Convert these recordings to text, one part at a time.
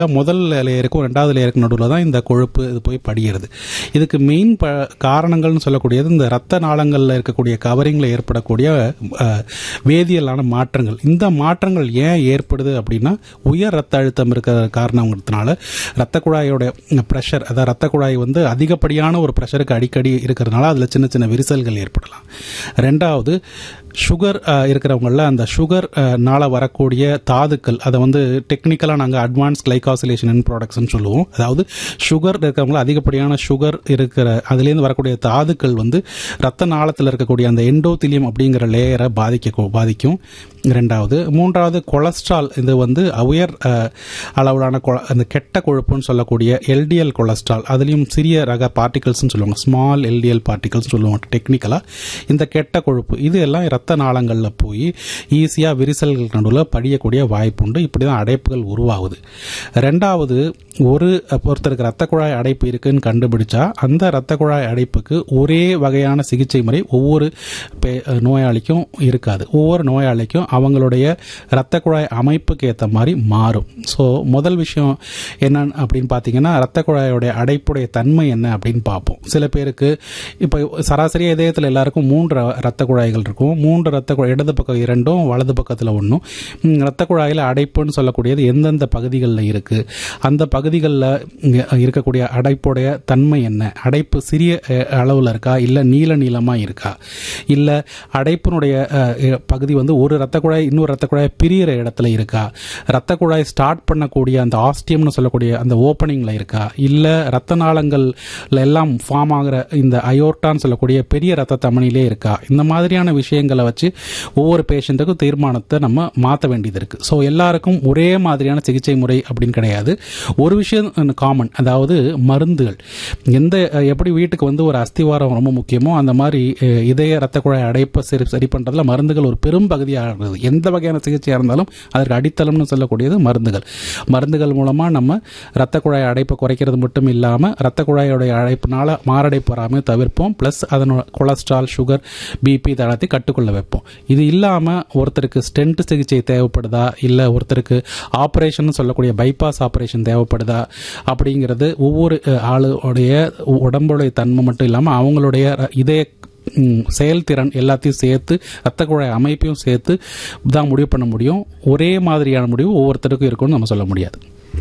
முதல் லேயருக்கும் ரெண்டாவது லேயருக்கு நடுவில் தான் இந்த கொழுப்பு இது போய் படிகிறது இதுக்கு மெயின் ப காரணங்கள்னு சொல்லக்கூடியது இந்த ரத்த நாளங்களில் இருக்கக்கூடிய கவரிங்கில் ஏற்படக்கூடிய அஹ், வேதியியலான மாற்றங்கள் இந்த மாற்றங்கள் ஏன் ஏற்படுது அப்படின்னா உயர் ரத்த அழுத்தம் இருக்கிற காரணங்கிறதுனால ரத்த குழாயோட ப்ரெஷர் அதாவது ரத்த குழாய் வந்து அதிகப்படியான ஒரு ப்ரெஷருக்கு அடிக்கடி இருக்கிறதுனால அதில் சின்ன சின்ன விரிசல்கள் ஏற்படலாம் ரெண்டாவது சுகர் இருக்கிறவங்கள அந்த சுகர் நாள வரக்கூடிய தாதுக்கள் அதை வந்து டெக்னிக்கலாக நாங்கள் அட்வான்ஸ் கிளைகாசிலேஷன் இன் ப்ராடக்ட்ஸ்னு சொல்லுவோம் அதாவது சுகர் இருக்கிறவங்கள அதிகப்படியான சுகர் இருக்கிற அதுலேருந்து வரக்கூடிய தாதுக்கள் வந்து ரத்த நாளத்தில் இருக்கக்கூடிய அந்த எண்டோத்திலியம் அப்படிங்கிற லேயரை பாதிக்க பாதிக்கும் ரெண்டாவது மூன்றாவது கொலஸ்ட்ரால் இது வந்து உயர் அஹ், அளவிலான கொல- அந்த கெட்ட கொழுப்புன்னு சொல்லக்கூடிய எல்டிஎல் கொலஸ்ட்ரால் அதுலேயும் சிறிய ரக பார்ட்டிகல்ஸ்னு சொல்லுவாங்க ஸ்மால் எல்டிஎல் பார்ட்டிகல்ஸ் சொல்லுவாங்க டெக்னிக்கலாக இந்த கெட்ட கொழுப்பு இது எல்லாம் இரத்த நாளங்களில் போய் ஈஸியாக விரிசல்கள் நடுவில் படியக்கூடிய வாய்ப்புண்டு இப்படி தான் அடைப்புகள் உருவாகுது ரெண்டாவது ஒரு ஒருத்தருக்கு ரத்த குழாய் அடைப்பு இருக்குன்னு கண்டுபிடிச்சா அந்த ரத்த குழாய் அடைப்புக்கு ஒரே வகையான சிகிச்சை முறை ஒவ்வொரு பே- நோயாளிக்கும் இருக்காது ஒவ்வொரு நோயாளிக்கும் அவங்களுடைய ரத்த குழாய் அமைப்புக்கு ஏற்ற மாதிரி மாறும் ஸோ முதல் விஷயம் என்னன்னு அப்படின்னு பார்த்தீங்கன்னா ரத்த குழாயோடைய அடைப்புடைய தன்மை என்ன அப்படின்னு பார்ப்போம் சில பேருக்கு இப்போ சராசரி இதயத்தில் எல்லாருக்கும் மூன்று ர- ரத்த குழாய்கள் இருக்கும் மூன்று ரத்த குழாய் இடது பக்கம் இரண்டும் வலது பக்கத்தில் ஒன்றும் ரத்த குழாயில் அடைப்புன்னு சொல்லக்கூடியது எந்தெந்த பகுதிகளில் இருக்குது அந்த பகுதிகளில் இருக்கக்கூடிய அடைப்புடைய தன்மை என்ன அடைப்பு சிறிய அளவில் இருக்கா இல்லை நீல நீளமாக இருக்கா இல்லை அடைப்பினுடைய அஹ், அஹ், பகுதி வந்து ஒரு ரத்த குழாய் இன்னொரு ரத்த குழாய் பிரியிற இடத்துல இருக்கா ரத்த குழாய் ஸ்டார்ட் பண்ணக்கூடிய அந்த ஆஸ்டியம்னு சொல்லக்கூடிய அந்த ஓப்பனிங்கில் இருக்கா இல்லை ரத்த நாளங்கள்ல எல்லாம் ஃபார்ம் ஆகிற இந்த அயோர்டான்னு சொல்லக்கூடிய பெரிய ரத்த தமனிலே இருக்கா இந்த மாதிரியான விஷயங்களை வச்சு ஒவ்வொரு பேஷண்ட்டுக்கும் தீர்மானத்தை நம்ம மாற்ற வேண்டியது இருக்கு ஸோ எல்லாருக்கும் ஒரே மாதிரியான சிகிச்சை முறை அப்படின்னு கிடையாது ஒரு விஷயம் காமன் அதாவது மருந்துகள் எந்த அஹ், எப்படி வீட்டுக்கு வந்து ஒரு அஸ்திவாரம் ரொம்ப முக்கியமோ அந்த மாதிரி அஹ், இதய ரத்த குழாய் அடைப்பை சரி சரி பண்ணுறதுல மருந்துகள் ஒரு பெரும் பகுதியாகிறது எந்த வகையான சிகிச்சையாக இருந்தாலும் அதற்கு அடித்தளம்னு சொல்லக்கூடியது மருந்துகள் மருந்துகள் மூலமாக நம்ம ரத்த குழாய் அடைப்பை குறைக்கிறது மட்டும் இல்லாமல் ரத்த குழாயோடைய அடைப்புனால மாரடைப்பு வராமல் தவிர்ப்போம் ப்ளஸ் அதனோட கொலஸ்ட்ரால் சுகர் பிபி தளத்தை கட்டுக்குள்ள வைப்போம் இது இல்லாமல் ஒருத்தருக்கு ஸ்டென்ட் சிகிச்சை தேவைப்படுதா இல்லை ஒருத்தருக்கு ஆப்ரேஷன் சொல்லக்கூடிய பைபாஸ் ஆப்ரேஷன் தேவைப்படுதா அப்படிங்கிறது ஒவ்வொரு அஹ், ஆளுடைய உடம்புடைய தன்மை மட்டும் இல்லாமல் அவங்களுடைய ர- இதய ம், செயல்திறன் எல்லாத்தையும் சேர்த்து ரத்த குழாய் அமைப்பையும் சேர்த்து தான் முடிவு பண்ண முடியும் ஒரே மாதிரியான முடிவு ஒவ்வொருத்தருக்கும் இருக்கும்னு நம்ம சொல்ல முடியாது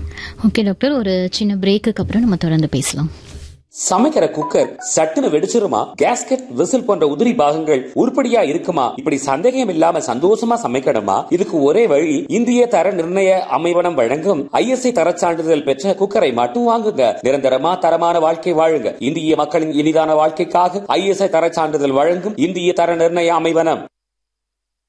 ஓகே டாக்டர் ஒரு சின்ன பிரேக்குக்கு அப்புறம் நம்ம தொடர்ந்து பேசலாம் சமைக்கிற குக்கர் சட்டுன்னு வெடிச்சிருமா கேஸ்கெட் விசில் போன்ற உதிரி பாகங்கள் உருப்படியா இருக்குமா இப்படி சந்தேகம் இல்லாம சந்தோஷமா சமைக்கணுமா இதுக்கு ஒரே வழி இந்திய தர நிர்ணய அமைவனம் வழங்கும் ஐஎஸ்ஐ தரச் சான்றிதழ் பெற்ற குக்கரை மட்டும் வாங்குங்க நிரந்தரமா தரமான வாழ்க்கை வாழுங்க இந்திய மக்களின் இனிதான வாழ்க்கைக்காக ஐஎஸ்ஐ தரச் சான்றிதழ் வழங்கும் இந்திய தர நிர்ணய அமைவனம்